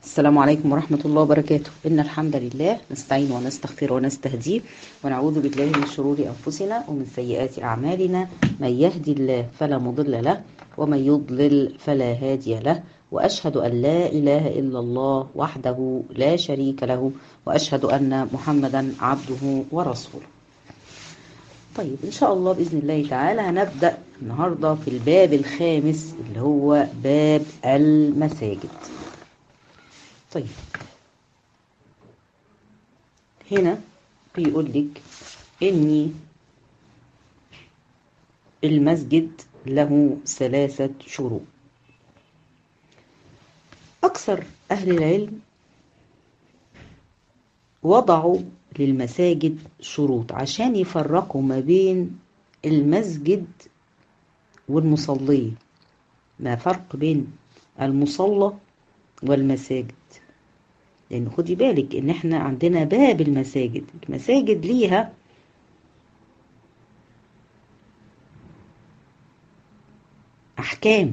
السلام عليكم ورحمة الله وبركاته إن الحمد لله نستعين ونستغفر ونستهديه ونعوذ بالله من شرور أنفسنا ومن سيئات أعمالنا من يهدي الله فلا مضل له ومن يضلل فلا هادي له وأشهد أن لا إله إلا الله وحده لا شريك له وأشهد أن محمدا عبده ورسوله طيب إن شاء الله بإذن الله تعالى هنبدأ النهاردة في الباب الخامس اللي هو باب المساجد طيب هنا بيقول لك إني المسجد له ثلاثة شروط أكثر أهل العلم وضعوا للمساجد شروط عشان يفرقوا ما بين المسجد والمصلية ما فرق بين المصلى والمساجد لأن خدي بالك إن إحنا عندنا باب المساجد المساجد ليها أحكام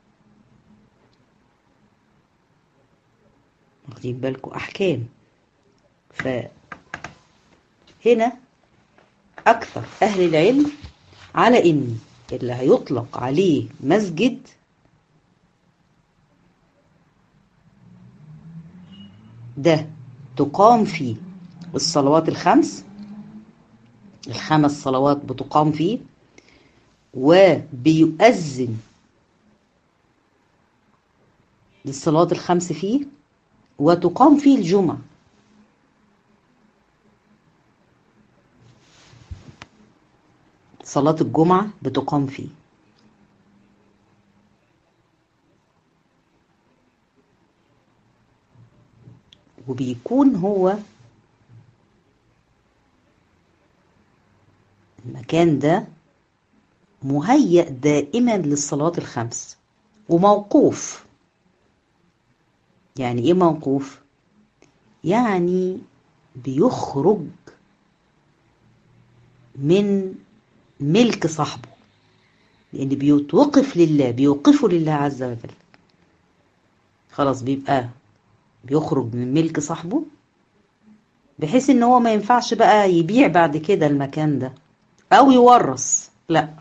واخدين بالكم أحكام فهنا أكثر أهل العلم على إن اللي هيطلق عليه مسجد ده تقام فيه الصلوات الخمس الخمس صلوات بتقام فيه وبيؤذن للصلوات الخمس فيه وتقام فيه الجمعة صلاة الجمعة بتقام فيه وبيكون هو المكان ده مهيأ دائما للصلاة الخمس وموقوف يعني ايه موقوف يعني بيخرج من ملك صاحبه لان بيتوقف لله بيوقفه لله عز وجل خلاص بيبقى بيخرج من ملك صاحبه بحيث ان هو ما ينفعش بقى يبيع بعد كده المكان ده او يورث لا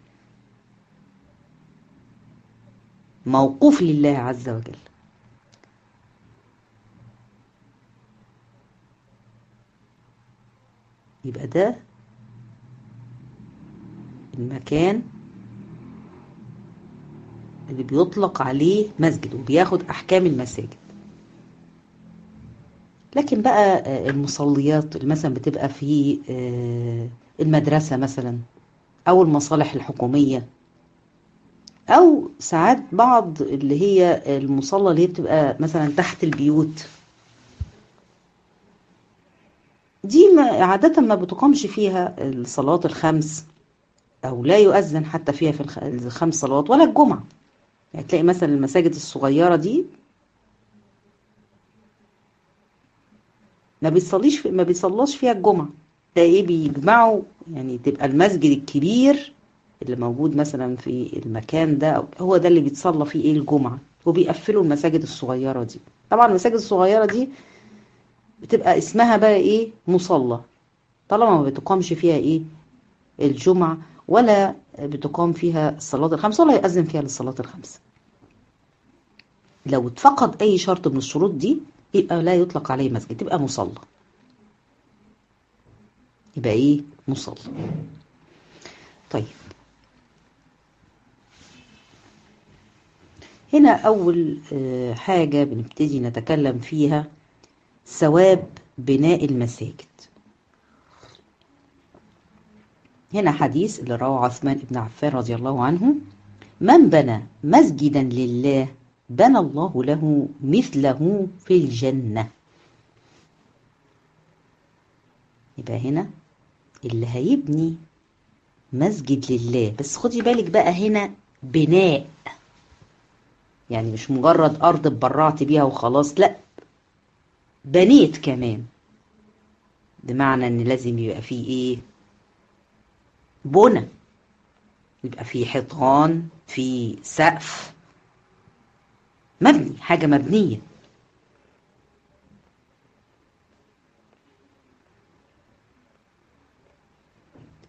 موقوف لله عز وجل يبقى ده المكان اللي بيطلق عليه مسجد وبياخد احكام المساجد لكن بقى المصليات اللي مثلا بتبقى في المدرسة مثلا أو المصالح الحكومية أو ساعات بعض اللي هي المصلى اللي هي بتبقى مثلا تحت البيوت دي عادة ما بتقامش فيها الصلوات الخمس أو لا يؤذن حتى فيها في الخمس صلوات ولا الجمعة يعني تلاقي مثلا المساجد الصغيرة دي ما بيصليش في ما بيصلاش فيها الجمعة ده ايه بيجمعوا يعني تبقى المسجد الكبير اللي موجود مثلا في المكان ده هو ده اللي بيتصلى فيه ايه الجمعة وبيقفلوا المساجد الصغيرة دي طبعا المساجد الصغيرة دي بتبقى اسمها بقى ايه مصلى طالما ما بتقامش فيها ايه الجمعة ولا بتقام فيها الصلاة الخمسة ولا يأذن فيها للصلاة الخمسة لو اتفقد اي شرط من الشروط دي يبقى لا يطلق عليه مسجد يبقى مصلى يبقى ايه مصلى طيب هنا اول حاجة بنبتدي نتكلم فيها ثواب بناء المساجد هنا حديث اللي رواه عثمان بن عفان رضي الله عنه من بنى مسجدا لله بنى الله له مثله في الجنة يبقى هنا اللي هيبني مسجد لله بس خدي بالك بقى هنا بناء يعني مش مجرد أرض اتبرعت بيها وخلاص لا بنيت كمان بمعنى ان لازم يبقى فيه ايه بنى يبقى فيه حيطان في سقف مبني حاجة مبنية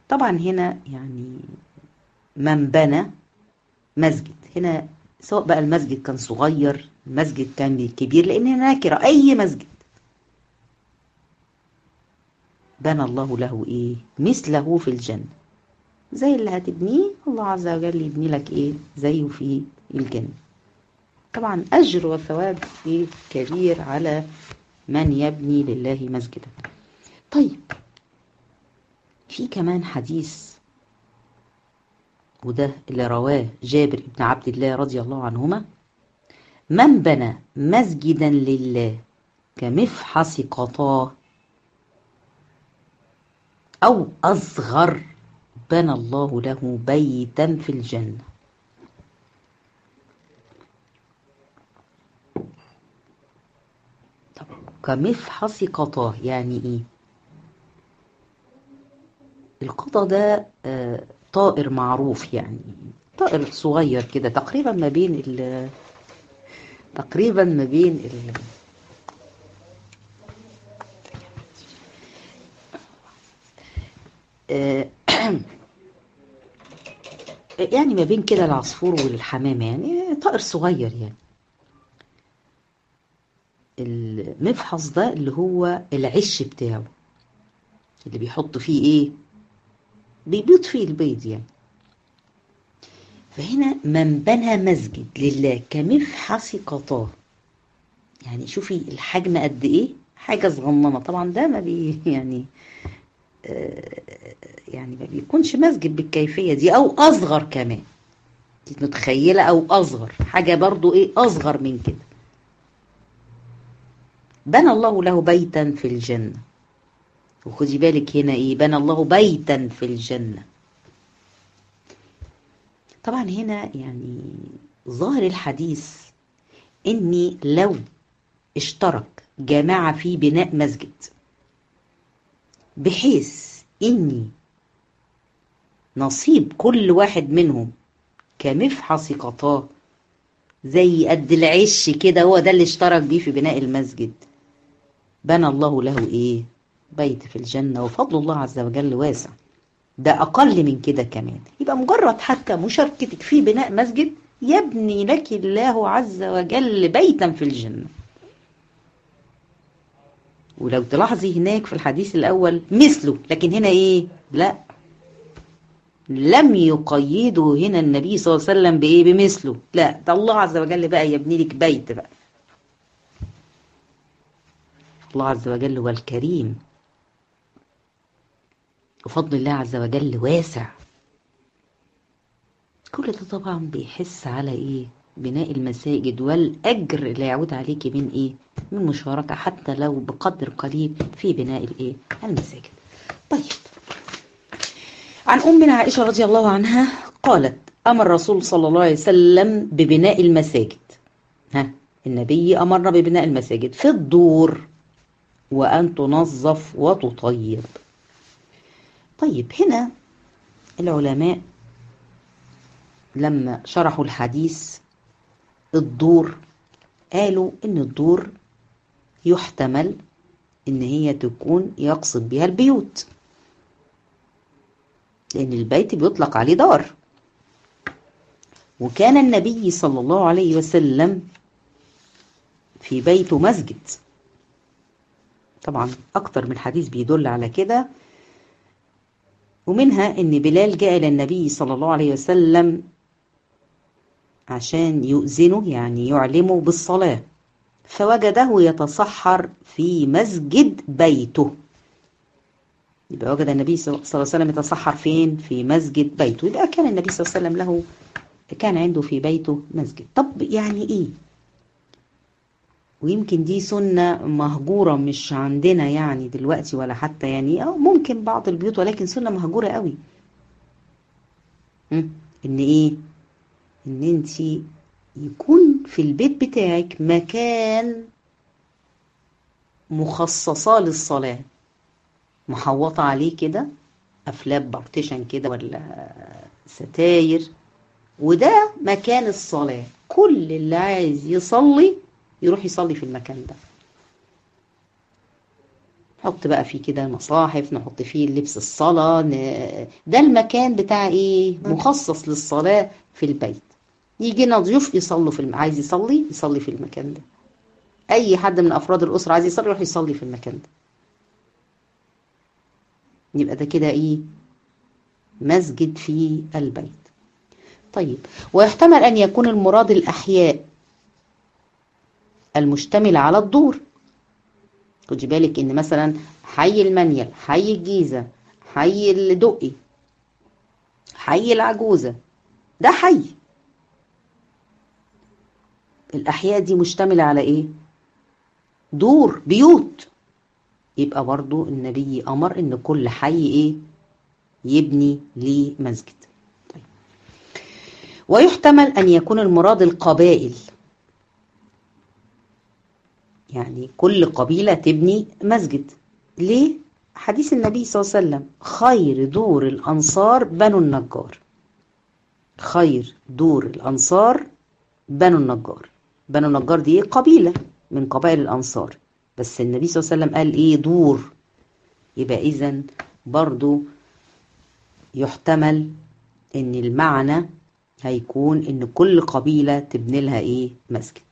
طبعا هنا يعني من بنى مسجد هنا سواء بقى المسجد كان صغير المسجد كان كبير لان هنا ناكره اي مسجد بنى الله له ايه مثله في الجنه زي اللي هتبنيه الله عز وجل يبني لك ايه زيه في الجنه طبعا اجر وثواب إيه كبير على من يبني لله مسجدا طيب في كمان حديث وده اللي رواه جابر بن عبد الله رضي الله عنهما من بنى مسجدا لله كمفحص قطاه أو أصغر بنى الله له بيتا في الجنة طب كمفحص قطاه يعني إيه؟ القطا ده آه طائر معروف يعني طائر صغير كده تقريبا ما بين ال تقريبا ما بين ال يعني ما بين كده العصفور والحمامة يعني طائر صغير يعني المفحص ده اللي هو العش بتاعه اللي بيحط فيه ايه بيبيض فيه البيض يعني فهنا من بنى مسجد لله كمفحص قطاه يعني شوفي الحجم قد ايه حاجه صغننه طبعا ده ما بي يعني آه يعني ما بيكونش مسجد بالكيفيه دي او اصغر كمان انت متخيله او اصغر حاجه برضو ايه اصغر من كده بنى الله له بيتا في الجنه وخدي بالك هنا ايه بنى الله بيتا في الجنة طبعا هنا يعني ظاهر الحديث اني لو اشترك جماعة في بناء مسجد بحيث اني نصيب كل واحد منهم كمفحص قطاه زي قد العش كده هو ده اللي اشترك بيه في بناء المسجد بنى الله له ايه بيت في الجنة وفضل الله عز وجل واسع ده أقل من كده كمان يبقى مجرد حتى مشاركتك في بناء مسجد يبني لك الله عز وجل بيتا في الجنة ولو تلاحظي هناك في الحديث الأول مثله لكن هنا إيه لا لم يقيده هنا النبي صلى الله عليه وسلم بإيه بمثله لا ده الله عز وجل بقى يبني لك بيت بقى الله عز وجل هو الكريم وفضل الله عز وجل واسع كل ده طبعا بيحس على ايه بناء المساجد والاجر اللي يعود عليك من ايه من مشاركه حتى لو بقدر قليل في بناء الايه المساجد طيب عن امنا عائشه رضي الله عنها قالت امر الرسول صلى الله عليه وسلم ببناء المساجد ها النبي امرنا ببناء المساجد في الدور وان تنظف وتطيب طيب هنا العلماء لما شرحوا الحديث الدور قالوا ان الدور يحتمل ان هي تكون يقصد بها البيوت لان البيت بيطلق عليه دار وكان النبي صلى الله عليه وسلم في بيته مسجد طبعا اكتر من حديث بيدل على كده ومنها ان بلال جاء الى النبي صلى الله عليه وسلم عشان يؤذنه يعني يعلمه بالصلاة فوجده يتصحر في مسجد بيته يبقى وجد النبي صلى الله عليه وسلم يتصحر فين في مسجد بيته يبقى كان النبي صلى الله عليه وسلم له كان عنده في بيته مسجد طب يعني ايه ويمكن دي سنة مهجورة مش عندنا يعني دلوقتي ولا حتى يعني أو ممكن بعض البيوت ولكن سنة مهجورة قوي ان ايه ان انت يكون في البيت بتاعك مكان مخصصة للصلاة محوطة عليه كده أفلاب بارتيشن كده ولا ستاير وده مكان الصلاة كل اللي عايز يصلي يروح يصلي في المكان ده نحط بقى فيه كده مصاحف نحط فيه لبس الصلاة ده المكان بتاع ايه مخصص للصلاة في البيت يجينا ضيوف يصلوا في الم... عايز يصلي يصلي في المكان ده اي حد من افراد الاسره عايز يصلي يروح يصلي في المكان ده يبقى ده كده ايه مسجد في البيت طيب ويحتمل ان يكون المراد الاحياء المشتمله على الدور خدي بالك ان مثلا حي المنيل حي الجيزه حي الدقي حي العجوزه ده حي الأحياء دي مشتملة على إيه؟ دور بيوت يبقى برضو النبي أمر إن كل حي إيه؟ يبني ليه مسجد طيب. ويحتمل أن يكون المراد القبائل يعني كل قبيلة تبني مسجد ليه؟ حديث النبي صلى الله عليه وسلم خير دور الأنصار بنو النجار خير دور الأنصار بنو النجار بنو النجار دي قبيلة من قبائل الأنصار بس النبي صلى الله عليه وسلم قال إيه دور يبقى إذا برضو يحتمل إن المعنى هيكون إن كل قبيلة تبني لها إيه مسجد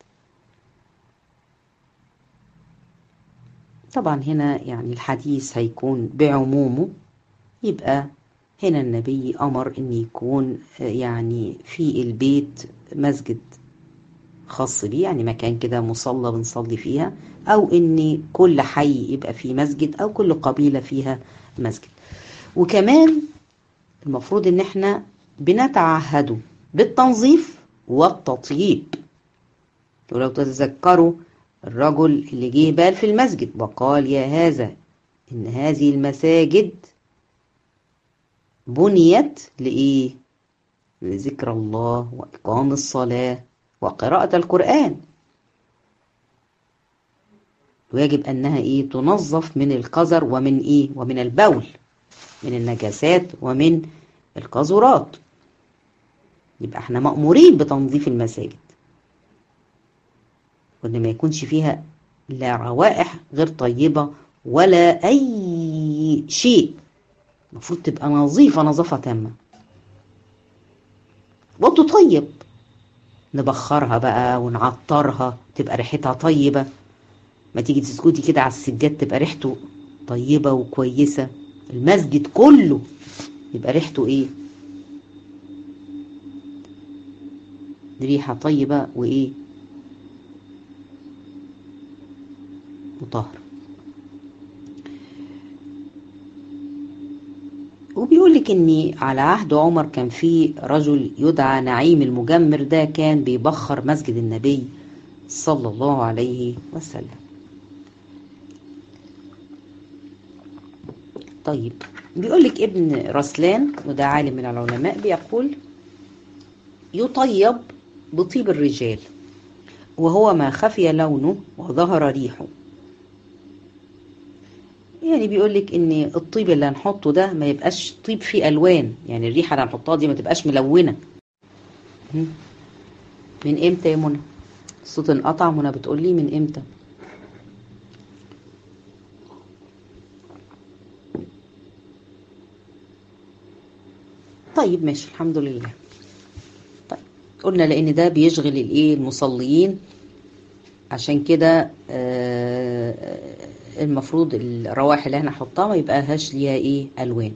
طبعا هنا يعني الحديث هيكون بعمومه يبقى هنا النبي أمر إن يكون يعني في البيت مسجد خاص بيه يعني مكان كده مصلى بنصلي فيها أو إن كل حي يبقى فيه مسجد أو كل قبيلة فيها مسجد وكمان المفروض إن إحنا بنتعهدوا بالتنظيف والتطييب ولو تتذكروا الرجل اللي جه بال في المسجد وقال يا هذا إن هذه المساجد بنيت لإيه؟ لذكر الله وإقام الصلاة وقراءة القرآن ويجب أنها إيه؟ تنظف من القذر ومن إيه؟ ومن البول من النجاسات ومن القذورات يبقى احنا مأمورين بتنظيف المساجد وإن ما يكونش فيها لا روائح غير طيبة ولا أي شيء المفروض تبقى نظيفة نظافة تامة وتطيب نبخرها بقى ونعطرها تبقى ريحتها طيبة ما تيجي تسكتي كده على السجاد تبقى ريحته طيبة وكويسة المسجد كله يبقى ريحته ايه ريحة طيبة وايه وطهر وبيقول لك ان على عهد عمر كان في رجل يدعى نعيم المجمر ده كان بيبخر مسجد النبي صلى الله عليه وسلم طيب بيقول لك ابن رسلان وده عالم من العلماء بيقول يطيب بطيب الرجال وهو ما خفي لونه وظهر ريحه يعني بيقول لك ان الطيب اللي هنحطه ده ما يبقاش طيب فيه الوان يعني الريحه اللي هنحطها دي ما تبقاش ملونه من امتى يا منى الصوت انقطع منى بتقول لي من امتى طيب ماشي الحمد لله طيب قلنا لان ده بيشغل الايه المصلين عشان كده آه المفروض الروائح اللي احنا نحطها ما يبقاهاش ليها ايه الوان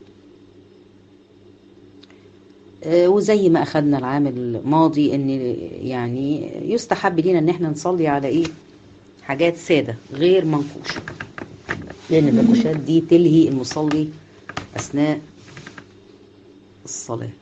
آه وزي ما اخدنا العام الماضي ان يعني يستحب لينا ان احنا نصلي على ايه حاجات ساده غير منقوشه لان المنقوشات دي تلهي المصلي اثناء الصلاه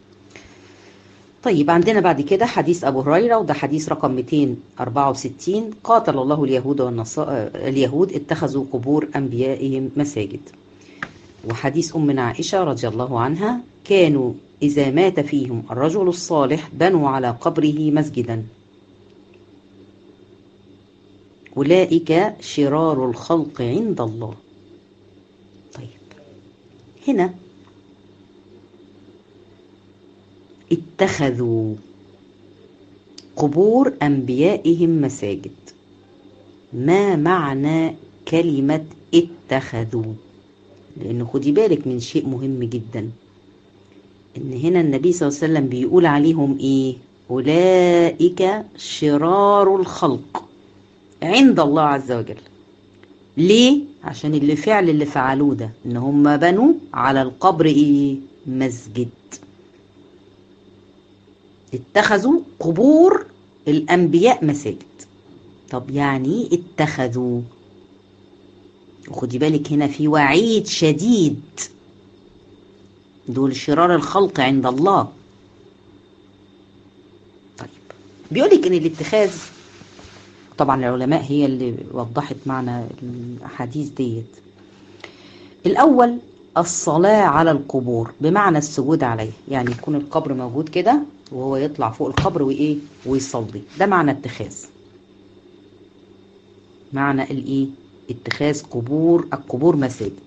طيب عندنا بعد كده حديث أبو هريرة وده حديث رقم 264 قاتل الله اليهود والنصارى اليهود اتخذوا قبور أنبيائهم مساجد وحديث أمنا عائشة رضي الله عنها كانوا إذا مات فيهم الرجل الصالح بنوا على قبره مسجدا أولئك شرار الخلق عند الله طيب هنا اتخذوا قبور أنبيائهم مساجد ما معنى كلمة اتخذوا لأن خدي بالك من شيء مهم جدا إن هنا النبي صلى الله عليه وسلم بيقول عليهم إيه أولئك شرار الخلق عند الله عز وجل ليه؟ عشان اللي فعل اللي فعلوه ده إن هم بنوا على القبر إيه مسجد اتخذوا قبور الأنبياء مساجد طب يعني ايه اتخذوا وخدي بالك هنا في وعيد شديد دول شرار الخلق عند الله طيب بيقولك ان الاتخاذ طبعا العلماء هي اللي وضحت معنى الأحاديث ديت الأول الصلاة على القبور بمعنى السجود عليه يعني يكون القبر موجود كده وهو يطلع فوق القبر وإيه ويصلي ده معنى اتخاذ معنى الإيه اتخاذ قبور القبور مساجد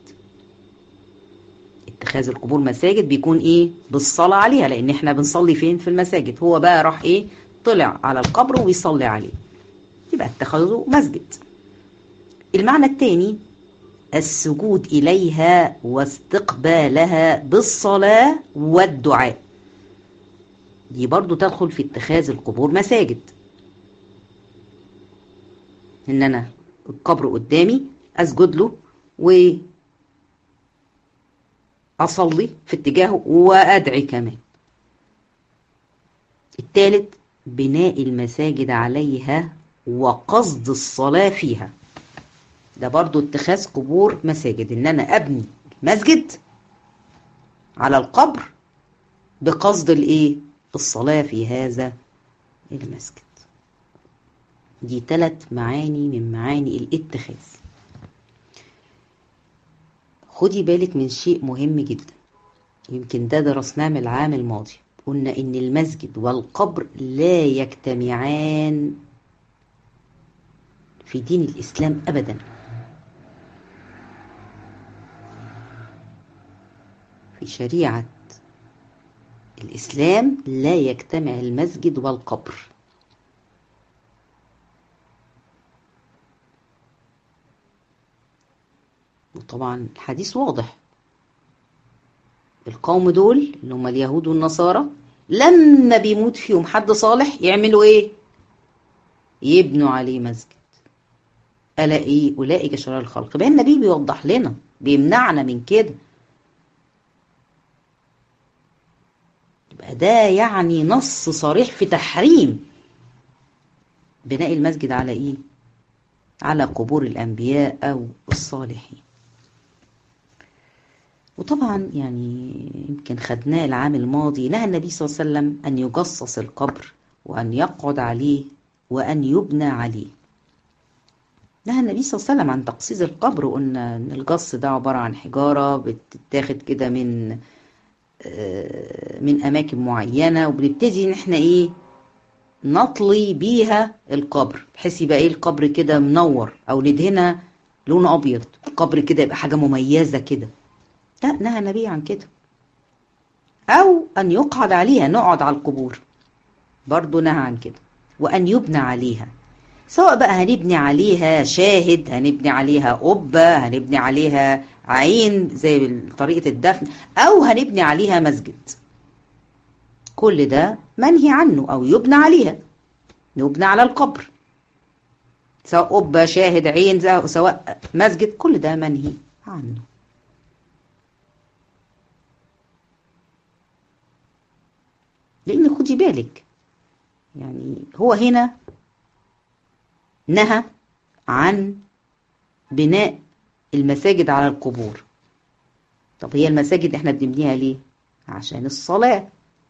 اتخاذ القبور مساجد بيكون ايه بالصلاة عليها لان احنا بنصلي فين في المساجد هو بقى راح ايه طلع على القبر ويصلي عليه يبقى اتخذوا مسجد المعنى الثاني السجود إليها واستقبالها بالصلاة والدعاء دي برضو تدخل في اتخاذ القبور مساجد ان انا القبر قدامي اسجد له و اصلي في اتجاهه وادعي كمان الثالث بناء المساجد عليها وقصد الصلاة فيها ده برضو اتخاذ قبور مساجد ان انا ابني مسجد على القبر بقصد الايه الصلاة في هذا المسجد دي ثلاث معاني من معاني الاتخاذ خدي بالك من شيء مهم جدا يمكن ده درسناه من العام الماضي قلنا ان المسجد والقبر لا يجتمعان في دين الاسلام ابدا في شريعه الاسلام لا يجتمع المسجد والقبر وطبعا الحديث واضح القوم دول اللي هم اليهود والنصارى لما بيموت فيهم حد صالح يعملوا ايه يبنوا عليه مسجد ألا ايه أولئك شرار الخلق بقى النبي بيوضح لنا بيمنعنا من كده يبقى ده يعني نص صريح في تحريم بناء المسجد على ايه على قبور الأنبياء أو الصالحين وطبعا يعني يمكن خدناه العام الماضي نهى النبي صلى الله عليه وسلم أن يجصص القبر وأن يقعد عليه وأن يبنى عليه نهى النبي صلى الله عليه وسلم عن تقصيص القبر وقلنا ان الجص ده عبارة عن حجارة بتتاخد كده من من أماكن معينة وبنبتدي إن احنا إيه نطلي بيها القبر بحيث يبقى إيه القبر كده منور أو ندهنها لون أبيض القبر كده يبقى حاجة مميزة كده لا نهى النبي عن كده أو أن يقعد عليها نقعد على القبور برضو نهى عن كده وأن يبنى عليها سواء بقى هنبني عليها شاهد هنبني عليها قبة هنبني عليها عين زي طريقة الدفن أو هنبني عليها مسجد كل ده منهي عنه أو يبنى عليها يبنى على القبر سواء قبة شاهد عين سواء مسجد كل ده منهي عنه لأن خدي بالك يعني هو هنا نهى عن بناء المساجد على القبور طب هي المساجد احنا بنبنيها ليه عشان الصلاة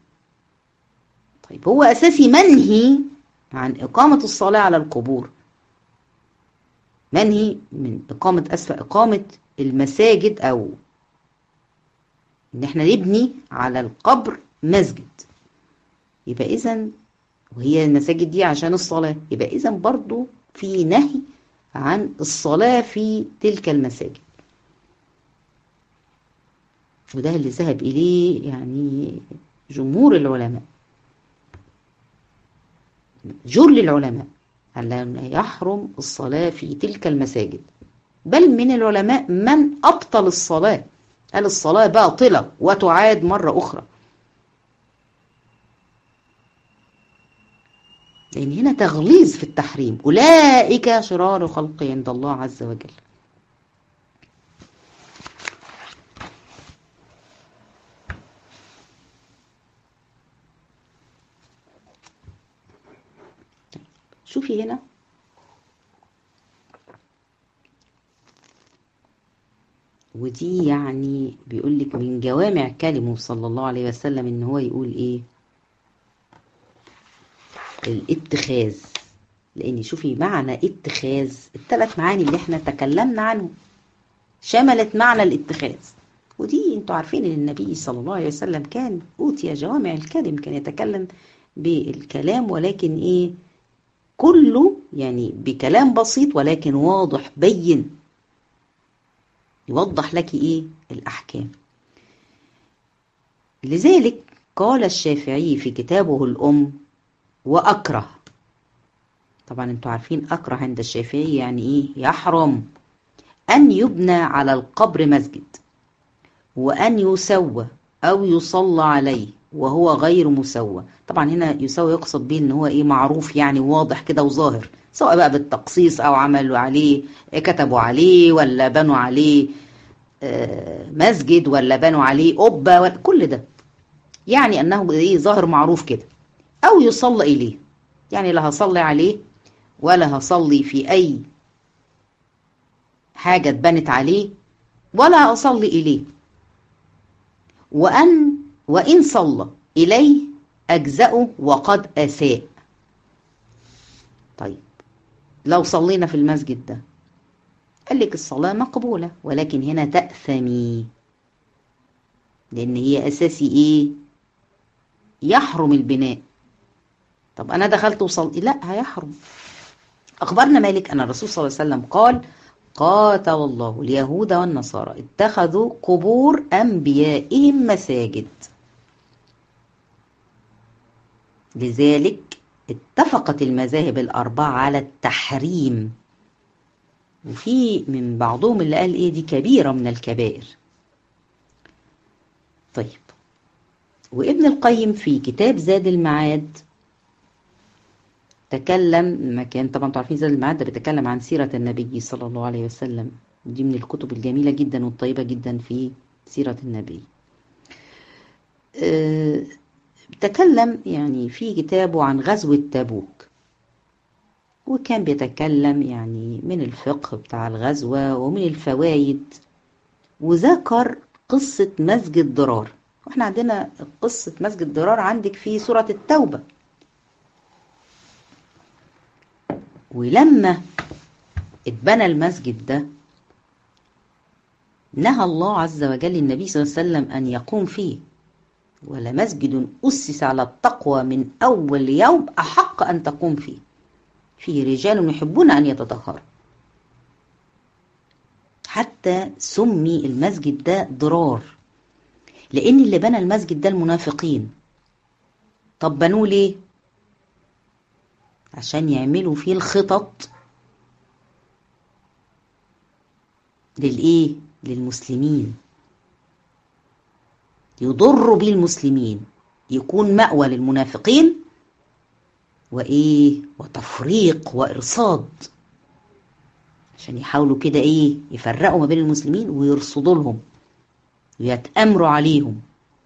طيب هو أساسي منهي عن إقامة الصلاة على القبور منهي من إقامة أسفة إقامة المساجد أو إن احنا نبني على القبر مسجد يبقى إذا وهي المساجد دي عشان الصلاة يبقى إذا برضو في نهي عن الصلاة في تلك المساجد وده اللي ذهب إليه يعني جمهور العلماء جل العلماء أن يحرم الصلاة في تلك المساجد بل من العلماء من أبطل الصلاة قال الصلاة باطلة وتعاد مرة أخرى لأن هنا تغليظ في التحريم أولئك شرار الخلق عند الله عز وجل شوفي هنا ودي يعني بيقول لك من جوامع كلمه صلى الله عليه وسلم ان هو يقول ايه الاتخاذ لان شوفي معنى اتخاذ الثلاث معاني اللي احنا تكلمنا عنهم شملت معنى الاتخاذ ودي انتوا عارفين ان النبي صلى الله عليه وسلم كان اوتي جوامع الكلم كان يتكلم بالكلام ولكن ايه كله يعني بكلام بسيط ولكن واضح بين يوضح لك ايه الاحكام لذلك قال الشافعي في كتابه الام واكره طبعا انتوا عارفين اكره عند الشافعي يعني ايه يحرم ان يبنى على القبر مسجد وان يسوى او يصلى عليه وهو غير مسوى طبعا هنا يسوى يقصد به ان هو ايه معروف يعني واضح كده وظاهر سواء بقى بالتقصيص او عملوا عليه كتبوا عليه ولا بنوا عليه مسجد ولا بنوا عليه قبه كل ده يعني انه ايه ظاهر معروف كده او يصلى اليه يعني لا هصلي عليه ولا هصلي في اي حاجه اتبنت عليه ولا اصلي اليه وان وان صلى اليه اجزاه وقد اساء طيب لو صلينا في المسجد ده قال لك الصلاة مقبولة ولكن هنا تأثمي لأن هي أساسي إيه يحرم البناء طب أنا دخلت وصلت لا هيحرم أخبرنا مالك أن الرسول صلى الله عليه وسلم قال قاتل الله اليهود والنصارى اتخذوا قبور أنبيائهم مساجد لذلك اتفقت المذاهب الأربعة على التحريم وفي من بعضهم اللي قال ايه دي كبيرة من الكبائر طيب وابن القيم في كتاب زاد المعاد تكلم ما كان طبعا انتوا عارفين زاد المعاد ده بيتكلم عن سيرة النبي صلى الله عليه وسلم دي من الكتب الجميلة جدا والطيبة جدا في سيرة النبي أه تكلم يعني في كتابه عن غزوة تبوك وكان بيتكلم يعني من الفقه بتاع الغزوة ومن الفوائد وذكر قصة مسجد ضرار واحنا عندنا قصة مسجد ضرار عندك في سورة التوبة ولما اتبنى المسجد ده نهى الله عز وجل النبي صلى الله عليه وسلم أن يقوم فيه ولمسجد أسس على التقوى من أول يوم أحق أن تقوم فيه فيه رجال يحبون أن يتطهروا حتى سمي المسجد ده ضرار لأن اللي بنى المسجد ده المنافقين طب بنوه ليه؟ عشان يعملوا فيه الخطط للإيه؟ للمسلمين يضر بيه المسلمين يكون مأوى للمنافقين وإيه وتفريق وإرصاد عشان يحاولوا كده إيه يفرقوا ما بين المسلمين ويرصدوا لهم ويتأمروا عليهم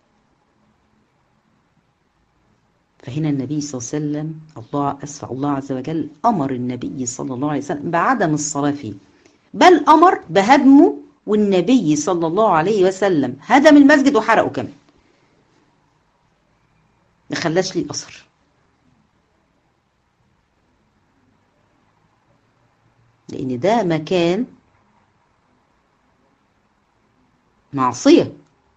فهنا النبي صلى الله عليه وسلم الله أسفع الله عز وجل أمر النبي صلى الله عليه وسلم بعدم الصلاة فيه بل أمر بهدمه والنبي صلى الله عليه وسلم هدم المسجد وحرقه كمان ما خلاش ليه أثر لأن ده مكان معصية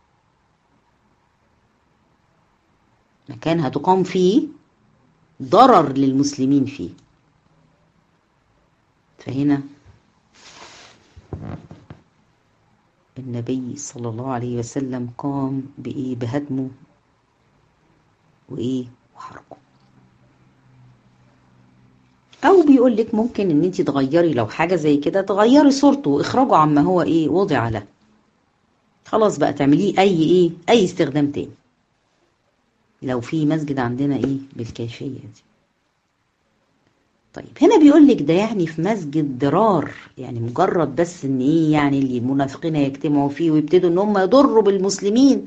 مكان هتقام فيه ضرر للمسلمين فيه فهنا النبي صلى الله عليه وسلم قام بإيه بهدمه وإيه وحرقه او بيقول لك ممكن ان انت تغيري لو حاجه زي كده تغيري صورته واخراجه عما هو ايه وضع له خلاص بقى تعمليه اي ايه اي استخدام تاني لو في مسجد عندنا ايه بالكيفيه دي طيب هنا بيقول لك ده يعني في مسجد ضرار يعني مجرد بس ان ايه يعني اللي المنافقين يجتمعوا فيه ويبتدوا ان هم يضروا بالمسلمين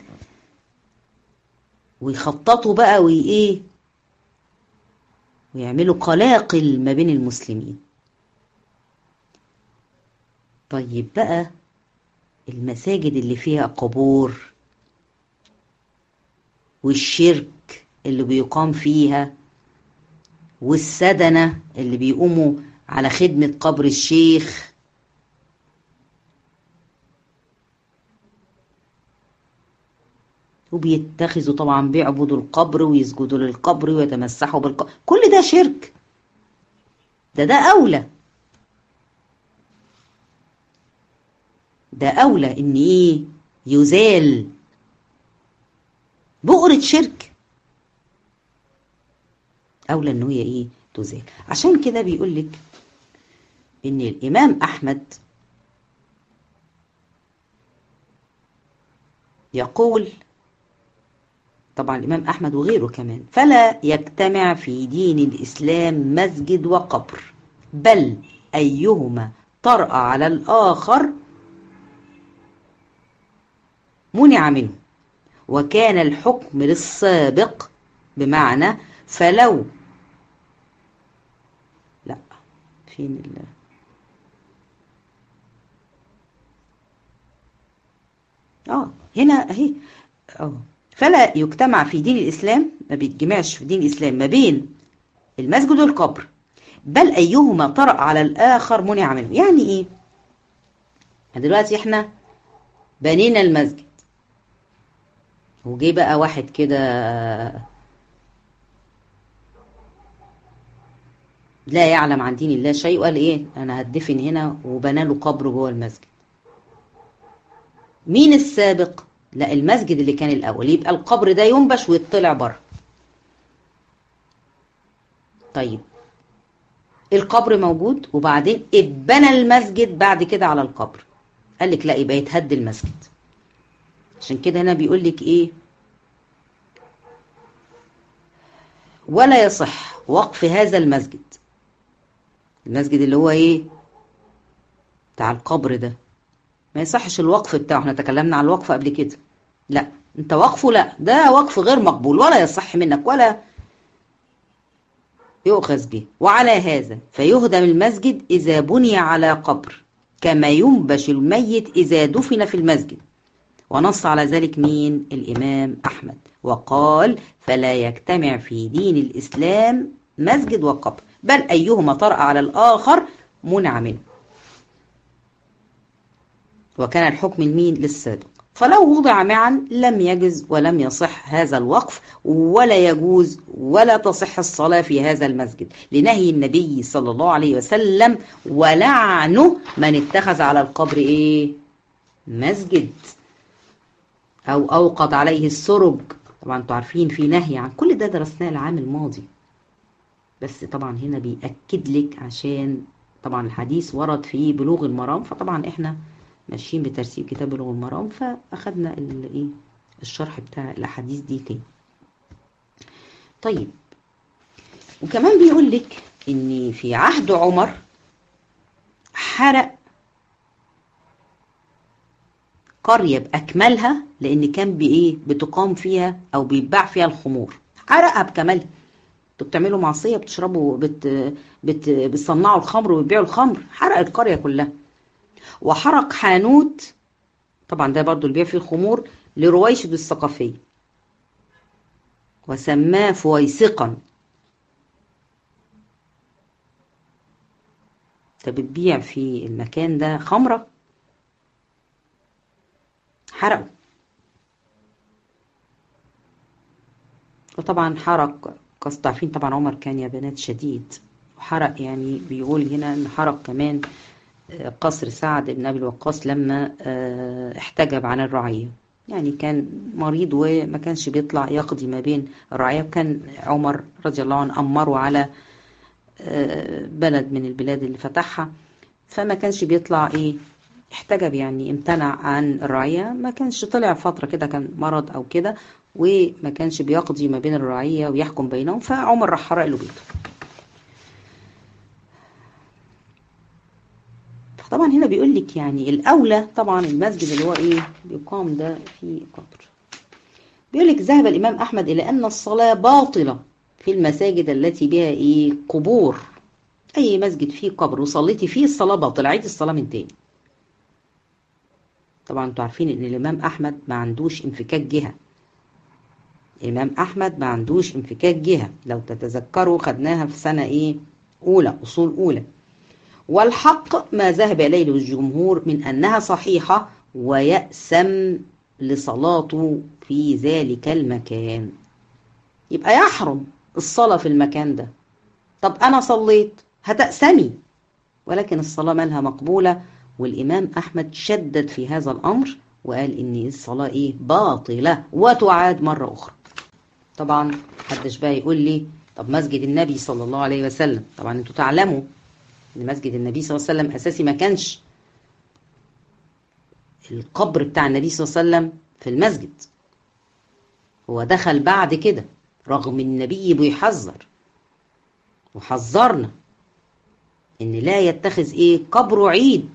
ويخططوا بقى وايه ويعملوا قلاقل ما بين المسلمين طيب بقى المساجد اللي فيها قبور والشرك اللي بيقام فيها والسدنة اللي بيقوموا على خدمة قبر الشيخ وبيتخذوا طبعا بيعبدوا القبر ويسجدوا للقبر ويتمسحوا بالقبر كل ده شرك ده ده أولى ده أولى إن إيه يزال بؤرة شرك أولى إن هي إيه تزال عشان كده بيقول لك إن الإمام أحمد يقول طبعا الإمام أحمد وغيره كمان فلا يجتمع في دين الإسلام مسجد وقبر بل أيهما طرأ على الآخر منع منه وكان الحكم للسابق بمعنى فلو لا فين ال اه هنا اهي اه فلا يجتمع في دين الإسلام ما بيتجمعش في دين الإسلام ما بين المسجد والقبر بل أيهما طرأ على الآخر منع منه يعني إيه دلوقتي إحنا بنينا المسجد وجي بقى واحد كده لا يعلم عن دين الله شيء وقال ايه انا هدفن هنا وبنى له قبر جوه المسجد مين السابق لا المسجد اللي كان الاول يبقى القبر ده ينبش ويطلع بره طيب القبر موجود وبعدين اتبنى المسجد بعد كده على القبر قال لك لا يبقى يتهد المسجد عشان كده هنا بيقول لك ايه ولا يصح وقف هذا المسجد المسجد اللي هو ايه بتاع القبر ده ما يصحش الوقف بتاعه احنا تكلمنا عن الوقف قبل كده لا انت وقفه لا ده وقف غير مقبول ولا يصح منك ولا يؤخذ به وعلى هذا فيهدم المسجد إذا بني على قبر كما ينبش الميت إذا دفن في المسجد ونص على ذلك مين الإمام أحمد وقال فلا يجتمع في دين الإسلام مسجد وقبر بل أيهما طرأ على الآخر منع منه وكان الحكم المين للسابق فلو وضع معا لم يجز ولم يصح هذا الوقف ولا يجوز ولا تصح الصلاة في هذا المسجد لنهي النبي صلى الله عليه وسلم ولعنه من اتخذ على القبر ايه مسجد او اوقد عليه السرج طبعا انتوا عارفين في نهي عن كل ده درسناه العام الماضي بس طبعا هنا بيأكد لك عشان طبعا الحديث ورد في بلوغ المرام فطبعا احنا ماشيين بترتيب كتاب بلوغ المرام فاخدنا الايه الشرح بتاع الاحاديث دي تاني طيب وكمان بيقول لك ان في عهد عمر حرق قرية بأكملها لأن كان بإيه بتقام فيها أو بيتباع فيها الخمور حرقها بكملها انتوا بتعملوا معصية بتشربوا بت بت بتصنعوا الخمر وبتبيعوا الخمر حرق القرية كلها وحرق حانوت طبعا ده برضو اللي بيع فيه الخمور لرويشد الثقفي وسماه فويسقا انت بتبيع في المكان ده خمرة حرقوا وطبعا حرق قصد عارفين طبعا عمر كان يا بنات شديد وحرق يعني بيقول هنا ان حرق كمان قصر سعد بن ابي الوقاص لما احتجب عن الرعيه يعني كان مريض وما كانش بيطلع يقضي ما بين الرعيه وكان عمر رضي الله عنه امره على بلد من البلاد اللي فتحها فما كانش بيطلع ايه احتجب يعني امتنع عن الرعية ما كانش طلع فترة كده كان مرض او كده وما كانش بيقضي ما بين الرعية ويحكم بينهم فعمر راح حرق له بيته طبعا هنا بيقول لك يعني الاولى طبعا المسجد اللي هو ايه بيقام ده في قبر بيقول لك ذهب الامام احمد الى ان الصلاه باطله في المساجد التي بها ايه قبور اي مسجد فيه قبر وصليتي فيه الصلاه باطله عيد الصلاه من تاني طبعا انتوا عارفين ان الامام احمد ما عندوش انفكاك جهه الامام احمد ما عندوش انفكاك جهه لو تتذكروا خدناها في سنه ايه اولى اصول اولى والحق ما ذهب إليه الجمهور من أنها صحيحة ويأسم لصلاته في ذلك المكان يبقى يحرم الصلاة في المكان ده طب أنا صليت هتأسمي ولكن الصلاة مالها مقبولة والإمام أحمد شدد في هذا الأمر وقال إن الصلاة إيه باطلة وتعاد مرة أخرى طبعا محدش بقى يقول لي طب مسجد النبي صلى الله عليه وسلم طبعا انتوا تعلموا ان مسجد النبي صلى الله عليه وسلم اساسي ما كانش القبر بتاع النبي صلى الله عليه وسلم في المسجد هو دخل بعد كده رغم النبي بيحذر وحذرنا ان لا يتخذ ايه قبره عيد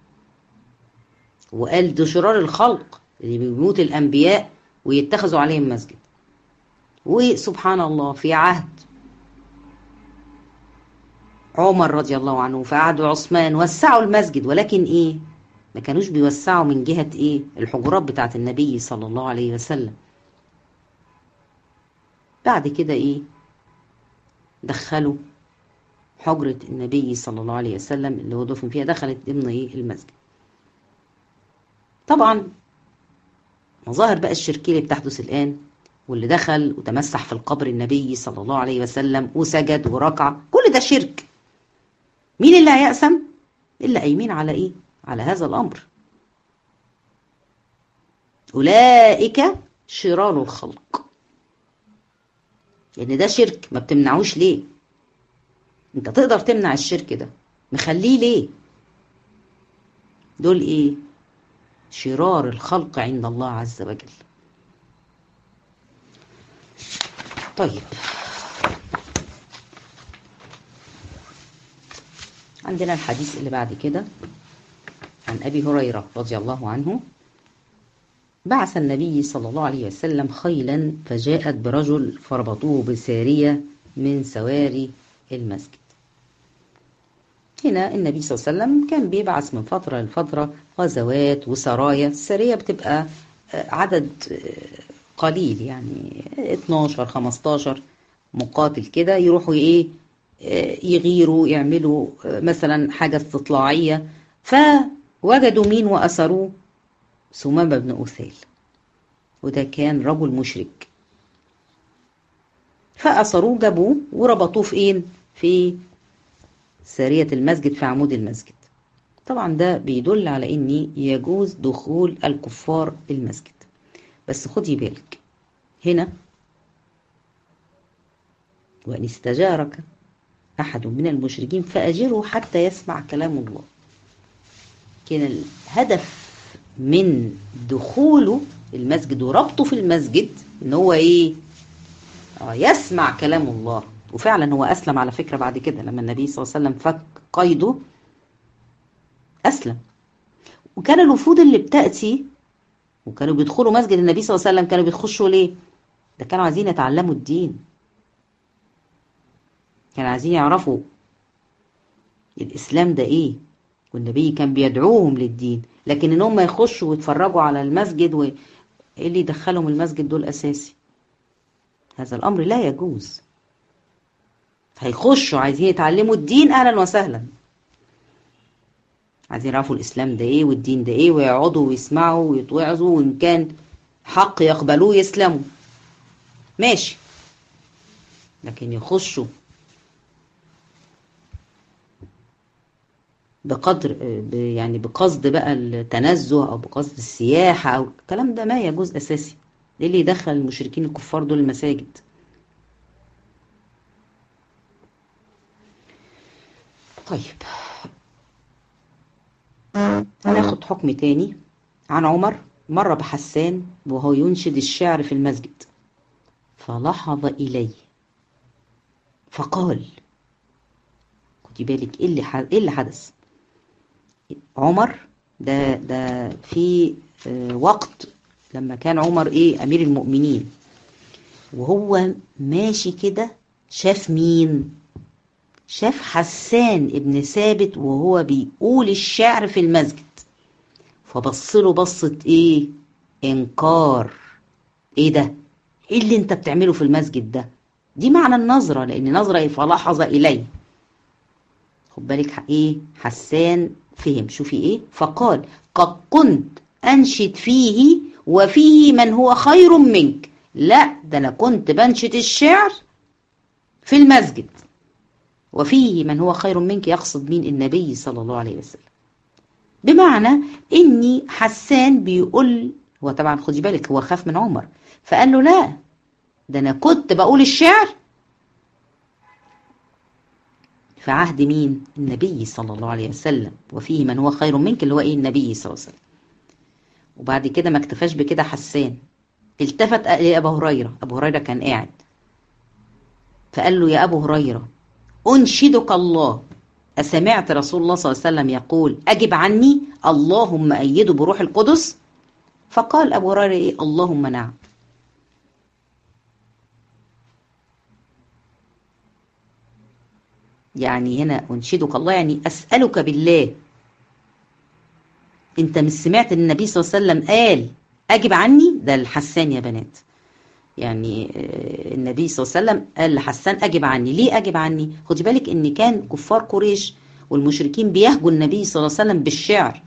وقال ده شرار الخلق اللي بيموت الانبياء ويتخذوا عليهم مسجد وسبحان الله في عهد عمر رضي الله عنه في عهد عثمان وسعوا المسجد ولكن ايه ما كانوش بيوسعوا من جهة ايه الحجرات بتاعت النبي صلى الله عليه وسلم بعد كده ايه دخلوا حجرة النبي صلى الله عليه وسلم اللي هو دفن فيها دخلت ضمن ايه المسجد طبعا مظاهر بقى الشركية اللي بتحدث الآن واللي دخل وتمسح في القبر النبي صلى الله عليه وسلم وسجد وركع كل ده شرك مين اللي هيأسم اللي قايمين على ايه على هذا الامر اولئك شرار الخلق لان يعني ده شرك ما بتمنعوش ليه انت تقدر تمنع الشرك ده مخليه ليه دول ايه شرار الخلق عند الله عز وجل طيب عندنا الحديث اللي بعد كده عن أبي هريرة رضي الله عنه بعث النبي صلى الله عليه وسلم خيلا فجاءت برجل فربطوه بسارية من سواري المسجد هنا النبي صلى الله عليه وسلم كان بيبعث من فترة لفترة غزوات وسرايا السرية بتبقى عدد قليل يعني 12 15 مقاتل كده يروحوا ايه يغيروا يعملوا مثلا حاجة استطلاعية فوجدوا مين وأسروه سمامة بن أثيل وده كان رجل مشرك فأسروه جابوه وربطوه في ايه في سارية المسجد في عمود المسجد طبعا ده بيدل على ان يجوز دخول الكفار المسجد بس خدي بالك هنا وان استجارك احد من المشركين فاجره حتى يسمع كلام الله كان الهدف من دخوله المسجد وربطه في المسجد ان هو ايه آه يسمع كلام الله وفعلا هو اسلم على فكره بعد كده لما النبي صلى الله عليه وسلم فك قيده اسلم وكان الوفود اللي بتاتي وكانوا بيدخلوا مسجد النبي صلى الله عليه وسلم كانوا بيخشوا ليه ده كانوا عايزين يتعلموا الدين كانوا عايزين يعرفوا الاسلام ده ايه والنبي كان بيدعوهم للدين لكن ان هم يخشوا ويتفرجوا على المسجد و... ايه اللي يدخلهم المسجد دول اساسي هذا الامر لا يجوز هيخشوا عايزين يتعلموا الدين اهلا وسهلا عايزين يعرفوا الاسلام ده ايه والدين ده ايه ويقعدوا ويسمعوا ويتوعظوا وان كان حق يقبلوه يسلموا ماشي لكن يخشوا بقدر يعني بقصد بقى التنزه او بقصد السياحه او الكلام ده ما يجوز اساسي ايه اللي يدخل المشركين الكفار دول المساجد طيب هناخد حكم تاني عن عمر مر بحسان وهو ينشد الشعر في المسجد فلحظ إليه فقال خدي بالك ايه اللي ايه اللي حدث عمر ده ده في وقت لما كان عمر ايه امير المؤمنين وهو ماشي كده شاف مين شاف حسان ابن ثابت وهو بيقول الشعر في المسجد فبص له بصة ايه انكار ايه ده ايه اللي انت بتعمله في المسجد ده دي معنى النظرة لان نظرة فلحظ اليه خد بالك ايه حسان فهم شوفي ايه فقال قد كنت انشد فيه وفيه من هو خير منك لا ده انا كنت بنشد الشعر في المسجد وفيه من هو خير منك يقصد مين النبي صلى الله عليه وسلم بمعنى اني حسان بيقول هو طبعا خدي بالك هو خاف من عمر فقال له لا ده انا كنت بقول الشعر في عهد مين النبي صلى الله عليه وسلم وفيه من هو خير منك اللي هو ايه النبي صلى الله عليه وسلم وبعد كده ما اكتفاش بكده حسان التفت لأبا هريرة أبو هريرة كان قاعد فقال له يا أبو هريرة أنشدك الله أسمعت رسول الله صلى الله عليه وسلم يقول أجب عني اللهم أيده بروح القدس فقال أبو هريرة إيه اللهم نعم يعني هنا أنشدك الله يعني أسألك بالله أنت مش سمعت النبي صلى الله عليه وسلم قال أجب عني ده الحسان يا بنات يعني النبي صلى الله عليه وسلم قال لحسان أجب عني ليه أجب عني خدي بالك إن كان كفار قريش والمشركين بيهجوا النبي صلى الله عليه وسلم بالشعر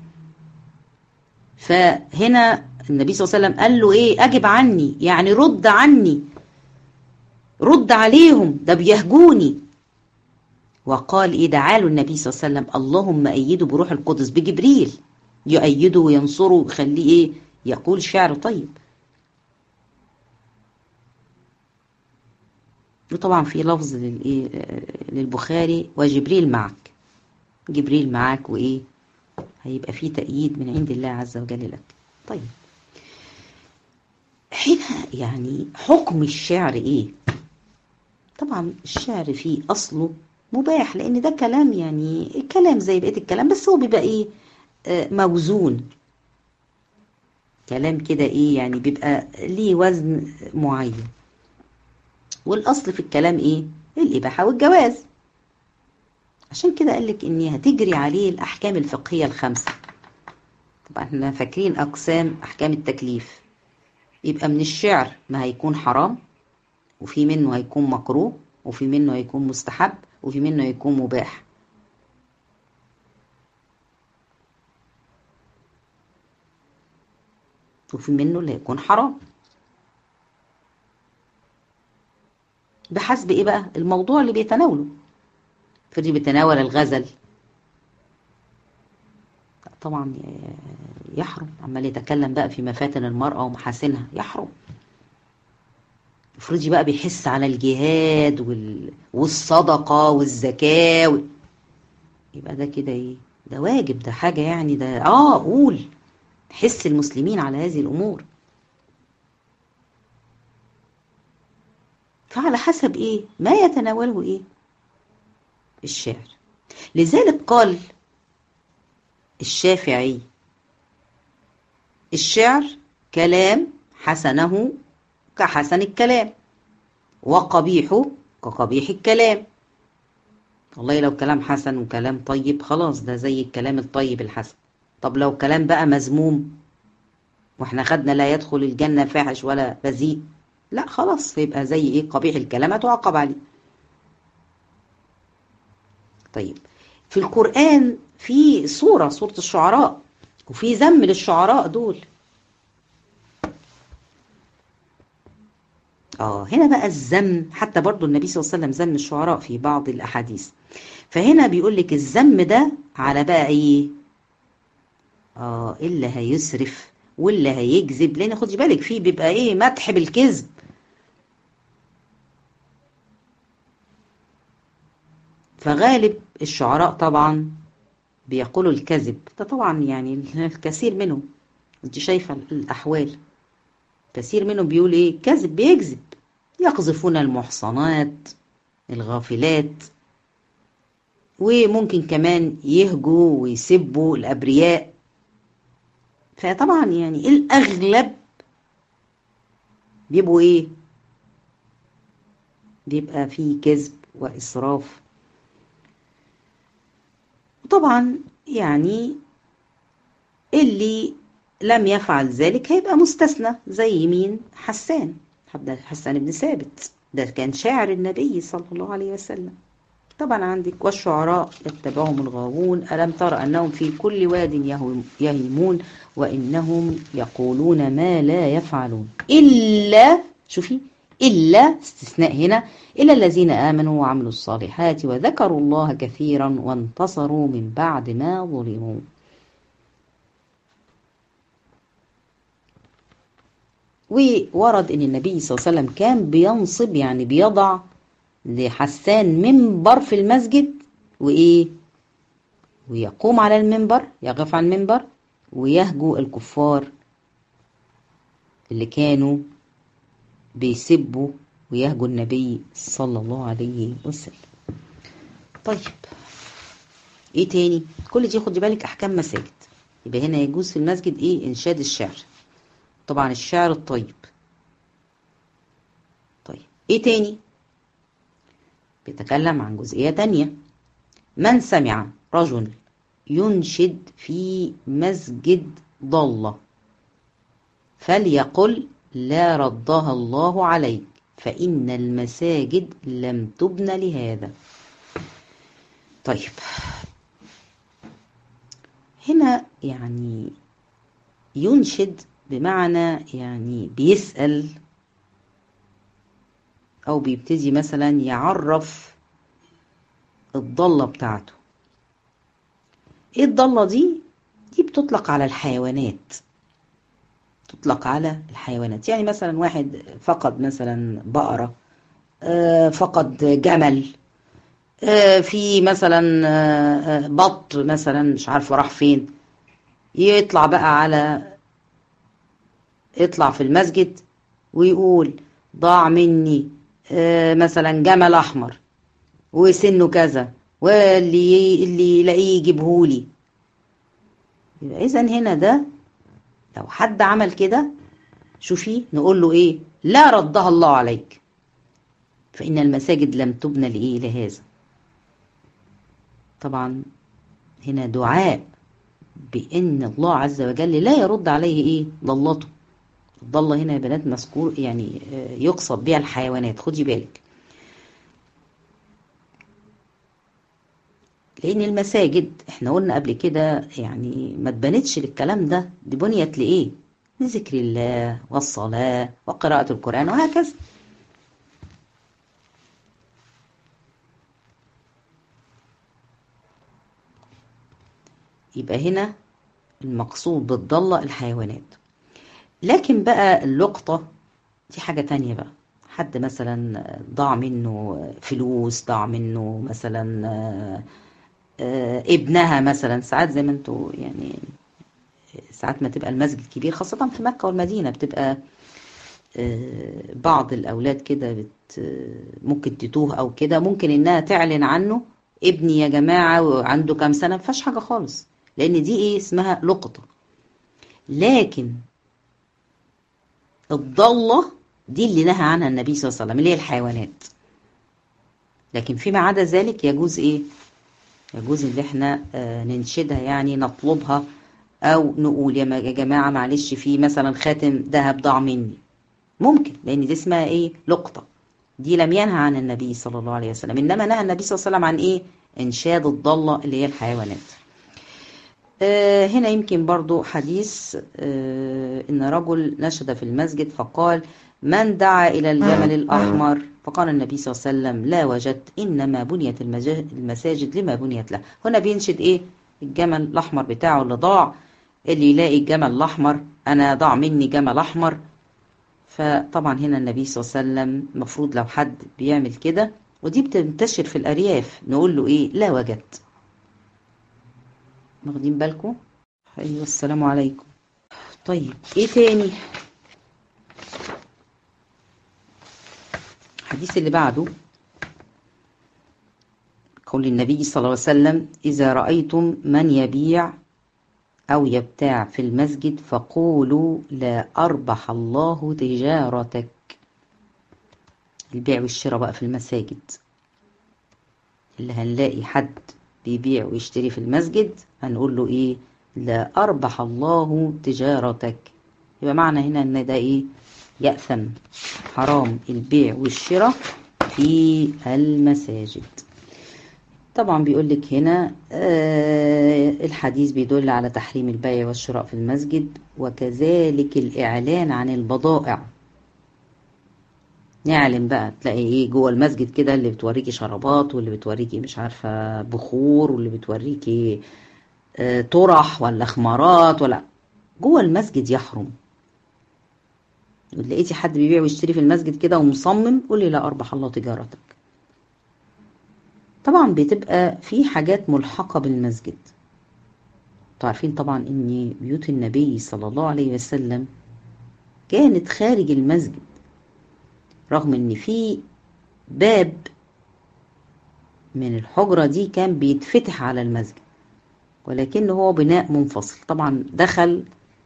فهنا النبي صلى الله عليه وسلم قال له إيه أجب عني يعني رد عني رد عليهم ده بيهجوني وقال إيه دعا له النبي صلى الله عليه وسلم اللهم أيده بروح القدس بجبريل يؤيده وينصره ويخليه إيه يقول شعر طيب وطبعا في لفظ للإيه للبخاري وجبريل معك جبريل معك وإيه هيبقى في تأييد من عند الله عز وجل لك طيب هنا يعني حكم الشعر إيه طبعا الشعر فيه أصله مباح لان ده كلام يعني كلام زي بقيه الكلام بس هو بيبقى ايه آه موزون كلام كده ايه يعني بيبقى ليه وزن معين والاصل في الكلام ايه الاباحه والجواز عشان كده قال لك ان هتجري عليه الاحكام الفقهيه الخمسه طبعا احنا فاكرين اقسام احكام التكليف يبقى من الشعر ما هيكون حرام وفي منه هيكون مكروه وفي منه هيكون مستحب وفي منه يكون مباح وفي منه اللي هيكون حرام بحسب ايه بقى الموضوع اللي بيتناوله فدي بيتناول الغزل طبعا يحرم عمال يتكلم بقى في مفاتن المرأة ومحاسنها يحرم افرضي بقى بيحس على الجهاد وال... والصدقة والزكاة و... يبقى ده كده ايه ده واجب ده حاجة يعني ده اه قول حس المسلمين على هذه الامور فعلى حسب ايه ما يتناوله ايه الشعر لذلك قال الشافعي الشعر كلام حسنه كحسن الكلام وقبيحه كقبيح الكلام والله لو كلام حسن وكلام طيب خلاص ده زي الكلام الطيب الحسن طب لو كلام بقى مذموم واحنا خدنا لا يدخل الجنة فاحش ولا بذيء لا خلاص يبقى زي ايه قبيح الكلام هتعاقب عليه طيب في القرآن في سورة سورة الشعراء وفي ذم للشعراء دول اه هنا بقى الذم حتى برضو النبي صلى الله عليه وسلم ذم الشعراء في بعض الاحاديث فهنا بيقول لك الذم ده على بقى ايه اه اللي هيسرف واللي هيكذب لان خدي بالك فيه بيبقى ايه مدح بالكذب فغالب الشعراء طبعا بيقولوا الكذب ده طبعا يعني الكثير منهم انت شايفة الأحوال كثير منهم بيقول ايه كذب بيكذب يقذفون المحصنات الغافلات وممكن كمان يهجوا ويسبوا الأبرياء فطبعا يعني الأغلب بيبقوا ايه بيبقى فيه كذب وإسراف وطبعا يعني اللي لم يفعل ذلك هيبقى مستثنى زي مين حسان حسان بن ثابت ده كان شاعر النبي صلى الله عليه وسلم طبعا عندك والشعراء يتبعهم الغاوون ألم تر أنهم في كل واد يهيمون وإنهم يقولون ما لا يفعلون إلا شوفي إلا استثناء هنا إلا الذين آمنوا وعملوا الصالحات وذكروا الله كثيرا وانتصروا من بعد ما ظلموا وورد ان النبي صلى الله عليه وسلم كان بينصب يعني بيضع لحسان منبر في المسجد وايه ويقوم على المنبر يقف على المنبر ويهجو الكفار اللي كانوا بيسبوا ويهجوا النبي صلى الله عليه وسلم طيب ايه تاني كل دي خدي بالك احكام مساجد يبقى هنا يجوز في المسجد ايه انشاد الشعر طبعا الشعر الطيب طيب ايه تاني بيتكلم عن جزئية تانية من سمع رجل ينشد في مسجد ضلة فليقل لا ردها الله عليك فإن المساجد لم تبن لهذا طيب هنا يعني ينشد بمعنى يعني بيسأل أو بيبتدي مثلا يعرف الضالة بتاعته ايه الضالة دي؟ دي بتطلق على الحيوانات تطلق على الحيوانات يعني مثلا واحد فقد مثلا بقرة فقد جمل في مثلا بط مثلا مش عارفه راح فين يطلع بقى على يطلع في المسجد ويقول ضاع مني مثلا جمل احمر وسنه كذا واللي اللي يلاقيه يجيبهولي يبقى اذا هنا ده لو حد عمل كده شوفي نقول له ايه لا ردها الله عليك فإن المساجد لم تبنى لإيه لهذا طبعا هنا دعاء بأن الله عز وجل لا يرد عليه إيه ضلته الضلة هنا يا بنات مذكور يعني يقصد بها الحيوانات خدي بالك لأن المساجد احنا قلنا قبل كده يعني ما اتبنتش للكلام ده دي بنيت لإيه؟ لذكر الله والصلاة وقراءة القرآن وهكذا يبقى هنا المقصود بالضلة الحيوانات لكن بقى اللقطة دي حاجة تانية بقى حد مثلا ضاع منه فلوس ضاع منه مثلا ابنها مثلا ساعات زي ما انتوا يعني ساعات ما تبقى المسجد كبير خاصة في مكة والمدينة بتبقى بعض الأولاد كده بت ممكن تتوه أو كده ممكن إنها تعلن عنه ابني يا جماعة وعنده كام سنة مفيهاش حاجة خالص لأن دي إيه اسمها لقطة لكن الضالة دي اللي نهى عنها النبي صلى الله عليه وسلم اللي هي الحيوانات لكن فيما عدا ذلك يجوز إيه يجوز ان احنا ننشدها يعني نطلبها او نقول يا جماعه معلش في مثلا خاتم ذهب ضاع مني ممكن لان دي اسمها ايه لقطه دي لم ينهى عن النبي صلى الله عليه وسلم انما نهى النبي صلى الله عليه وسلم عن ايه انشاد الضاله اللي هي الحيوانات آه هنا يمكن برضو حديث آه ان رجل نشد في المسجد فقال من دعا الى الجمل الاحمر فقال النبي صلى الله عليه وسلم لا وجدت إنما بنيت المساجد لما بنيت له هنا بينشد إيه الجمل الأحمر بتاعه اللي ضاع اللي يلاقي الجمل الأحمر أنا ضاع مني جمل أحمر فطبعا هنا النبي صلى الله عليه وسلم المفروض لو حد بيعمل كده ودي بتنتشر في الأرياف نقول له إيه لا وجدت واخدين بالكم أيوة السلام عليكم طيب إيه تاني الحديث اللي بعده قول النبي صلى الله عليه وسلم إذا رأيتم من يبيع أو يبتاع في المسجد فقولوا لا أربح الله تجارتك البيع والشراء بقى في المساجد اللي هنلاقي حد بيبيع ويشتري في المسجد هنقول له إيه لا أربح الله تجارتك يبقى معنى هنا إن ده إيه يأثم حرام البيع والشراء في المساجد طبعا بيقول لك هنا آه الحديث بيدل على تحريم البيع والشراء في المسجد وكذلك الإعلان عن البضائع نعلن بقى تلاقي ايه جوه المسجد كده اللي بتوريكي شرابات واللي بتوريكي مش عارفة بخور واللي بتوريكي آه طرح ولا خمارات ولا جوه المسجد يحرم لقيتي حد بيبيع ويشتري في المسجد كده ومصمم قولي لا أربح الله تجارتك طبعا بتبقى في حاجات ملحقة بالمسجد عارفين طبعا ان بيوت النبي صلى الله عليه وسلم كانت خارج المسجد رغم ان في باب من الحجرة دي كان بيتفتح على المسجد ولكن هو بناء منفصل طبعا دخل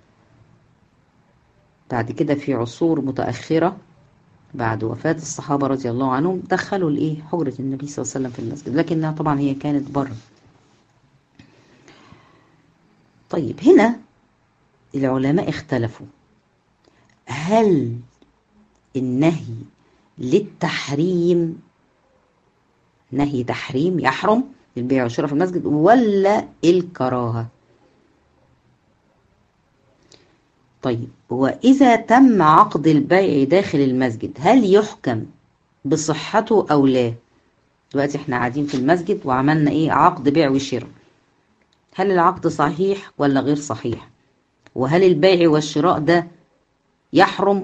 بعد كده في عصور متأخرة بعد وفاة الصحابة رضي الله عنهم دخلوا الايه حجرة النبي صلى الله عليه وسلم في المسجد لكنها طبعا هي كانت بره طيب هنا العلماء اختلفوا هل النهي للتحريم نهي تحريم يحرم البيع والشراء في المسجد ولا الكراهة طيب وإذا تم عقد البيع داخل المسجد هل يحكم بصحته أو لا دلوقتي احنا قاعدين في المسجد وعملنا ايه عقد بيع وشراء هل العقد صحيح ولا غير صحيح وهل البيع والشراء ده يحرم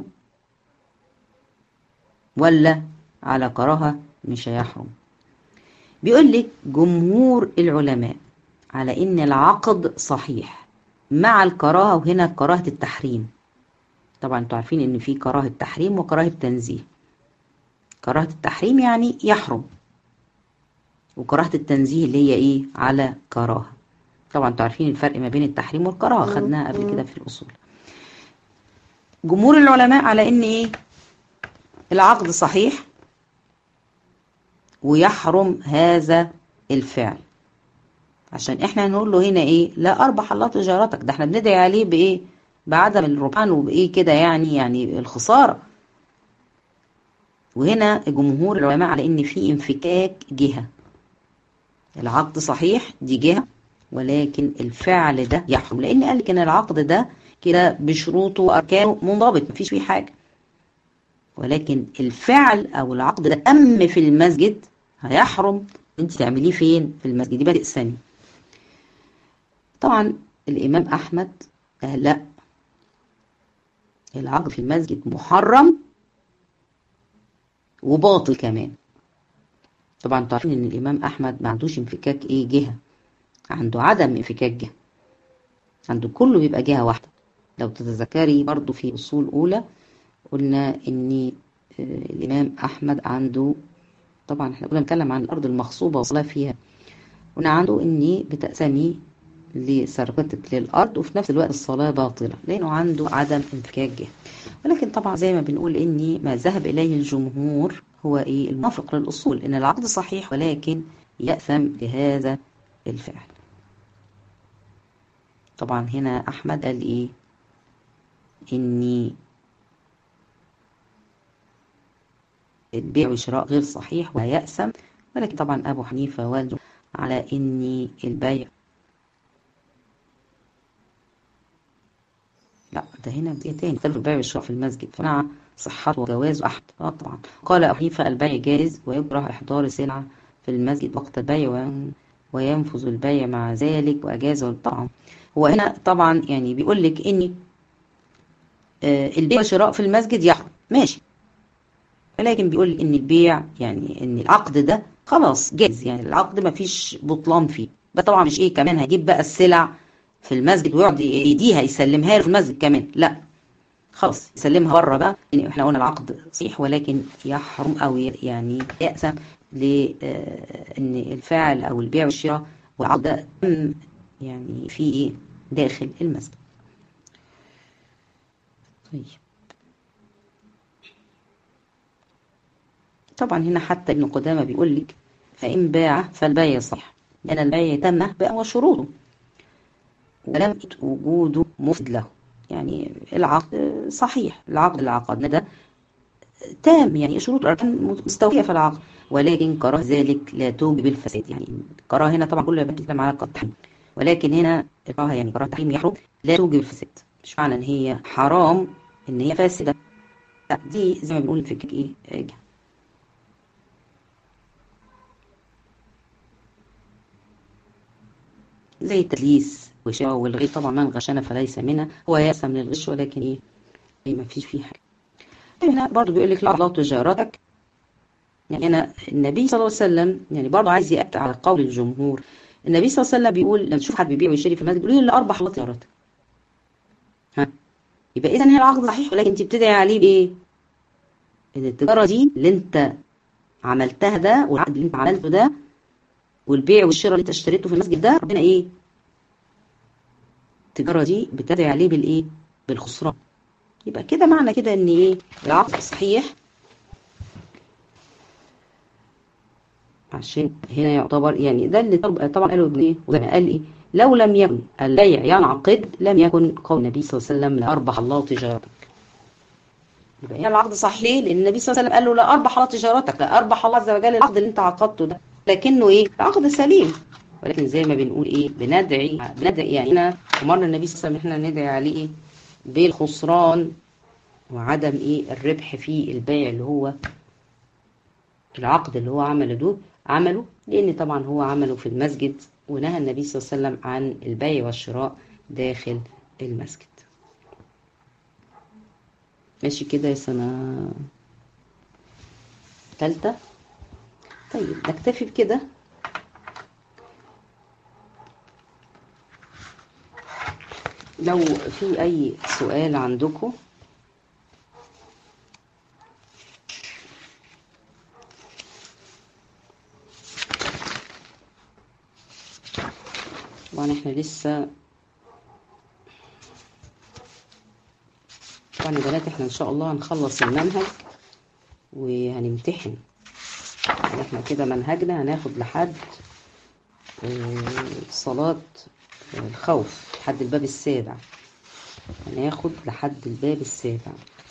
ولا على كراهة مش هيحرم بيقول لك جمهور العلماء على ان العقد صحيح مع الكراهة وهنا كراهة التحريم طبعا انتوا عارفين ان في كراهة تحريم وكراهة تنزيه كراهة التحريم يعني يحرم وكراهة التنزيه اللي هي ايه على كراهة طبعا انتوا عارفين الفرق ما بين التحريم والكراهة خدناها قبل كده في الأصول جمهور العلماء على ان ايه العقد صحيح ويحرم هذا الفعل عشان احنا هنقول له هنا ايه لا اربح الله تجارتك ده احنا بندعي عليه بايه بعدم الربحان وبايه كده يعني يعني الخساره وهنا جمهور العلماء على ان في انفكاك جهه العقد صحيح دي جهه ولكن الفعل ده يحرم لان قال لك ان العقد ده كده بشروطه واركانه منضبط مفيش فيه حاجه ولكن الفعل او العقد ده تم في المسجد هيحرم انت تعمليه فين في المسجد يبقى تقسمي طبعا الامام احمد قال لا العقد في المسجد محرم وباطل كمان طبعا انتوا عارفين ان الامام احمد ما عندوش انفكاك ايه جهه عنده عدم انفكاك جهه عنده كله بيبقى جهه واحده لو تتذكري برضو في اصول اولى قلنا ان الامام احمد عنده طبعا احنا كنا بنتكلم عن الارض المغصوبه والصلاه فيها قلنا عنده اني بتقسمي لسرقتك للارض وفي نفس الوقت الصلاه باطله لانه عنده عدم انفكاك جهه ولكن طبعا زي ما بنقول اني ما ذهب اليه الجمهور هو ايه الموافق للاصول ان العقد صحيح ولكن ياثم بهذا الفعل طبعا هنا احمد قال ايه اني البيع والشراء غير صحيح ويأسم ولكن طبعا أبو حنيفة والده على إن البيع لا ده هنا بدي تاني اختلف البيع والشراء في المسجد فمع صحته وجواز أحد آه طبعا قال أبو حنيفة البيع جائز ويكره إحضار سلعة في المسجد وقت البيع وينفذ البيع مع ذلك وأجازه طبعا هو هنا طبعا يعني بيقول لك إن البيع والشراء في المسجد يحرم ماشي ولكن بيقول ان البيع يعني ان العقد ده خلاص جاهز يعني العقد ما فيش بطلان فيه بس طبعا مش ايه كمان هيجيب بقى السلع في المسجد ويقعد يديها يسلمها له في المسجد كمان لا خلاص يسلمها بره بقى يعني احنا قلنا العقد صحيح ولكن يحرم او يعني يأسم لان الفاعل او البيع والشراء والعقد ده تم يعني في ايه داخل المسجد طيب طبعا هنا حتى ابن قدامة بيقول لك فإن باع فالبيع صح لأن البيع تم بقى وشروطه ولم وجوده مفيد له يعني العقد صحيح العقد اللي عقدنا ده تام يعني شروط الأركان مستوية في العقد ولكن كراهة ذلك لا توجب الفساد يعني كراهة هنا طبعا كل بنتكلم على التحريم ولكن هنا الكراهة يعني كراهة التحريم يحرم لا توجب الفساد مش معنى ان هي حرام ان هي فاسدة لا دي زي ما بنقول في ايه زي التدليس والشراء والغش طبعا من غشنا فليس منها هو يأسم للغش ولكن ايه ما فيش فيه حاجه هنا برضه بيقول لك لا الله تجارتك يعني انا النبي صلى الله عليه وسلم يعني برضه عايز يأتي على قول الجمهور النبي صلى الله عليه وسلم بيقول لما تشوف حد بيبيع ويشتري في المسجد يقول له الا اربع حلقات تجارتك ها يبقى اذا هي العقد صحيح ولكن انت بتدعي عليه بايه؟ ان التجاره دي اللي انت عملتها ده والعقد اللي انت عملته ده والبيع والشراء اللي انت اشتريته في المسجد ده ربنا ايه التجاره دي بتدعي عليه بالايه بالخسران يبقى كده معنى كده ان ايه العقد صحيح عشان هنا يعتبر يعني ده اللي طبعا قالوا ابن ايه وزي ما قال ايه لو لم يكن البيع ينعقد لم يكن قول النبي صلى الله عليه وسلم لاربح الله تجارتك يبقى هنا العقد صحيح ليه لان النبي صلى الله عليه وسلم قال له لا اربح الله تجارتك لا اربح الله عز وجل العقد اللي انت عقدته ده لكنه ايه العقد سليم ولكن زي ما بنقول ايه بندعي بندعي يعني هنا امرنا النبي صلى الله عليه وسلم احنا ندعي عليه ايه بالخسران وعدم ايه الربح في البيع اللي هو العقد اللي هو عمله ده عمله لان طبعا هو عمله في المسجد ونهى النبي صلى الله عليه وسلم عن البيع والشراء داخل المسجد ماشي كده يا سنة تالتة طيب نكتفي بكده لو في اي سؤال عندكم طبعا احنا لسه طبعا يا بنات احنا ان شاء الله هنخلص المنهج وهنمتحن يعني احنا كده منهجنا هناخد لحد صلاة الخوف لحد الباب السابع هناخد لحد الباب السابع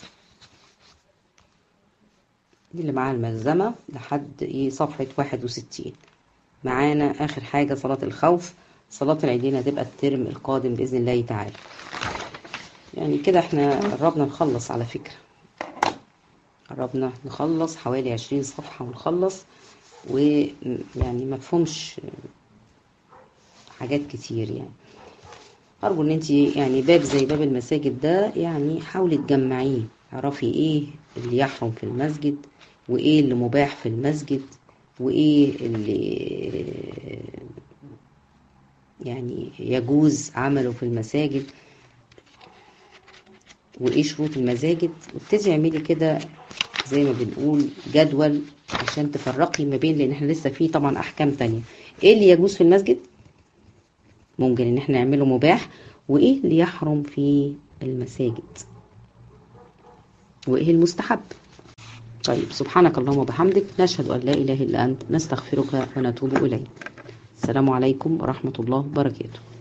دي اللي معاها الملزمة لحد ايه صفحة واحد وستين معانا اخر حاجة صلاة الخوف صلاة العيدين هتبقى الترم القادم بإذن الله تعالى يعني كده احنا قربنا نخلص على فكرة قربنا نخلص حوالي عشرين صفحة ونخلص ويعني مفهومش حاجات كتير يعني أرجو إن أنت يعني باب زي باب المساجد ده يعني حاولي تجمعيه اعرفي إيه اللي يحرم في المسجد وإيه اللي مباح في المسجد وإيه اللي يعني يجوز عمله في المساجد وايه شروط المساجد وابتدي اعملي كده زي ما بنقول جدول عشان تفرقي ما بين لان احنا لسه في طبعا احكام تانية ايه اللي يجوز في المسجد ممكن ان احنا نعمله مباح وايه اللي يحرم في المساجد وايه المستحب طيب سبحانك اللهم وبحمدك نشهد ان لا اله الا انت نستغفرك ونتوب اليك السلام عليكم ورحمه الله وبركاته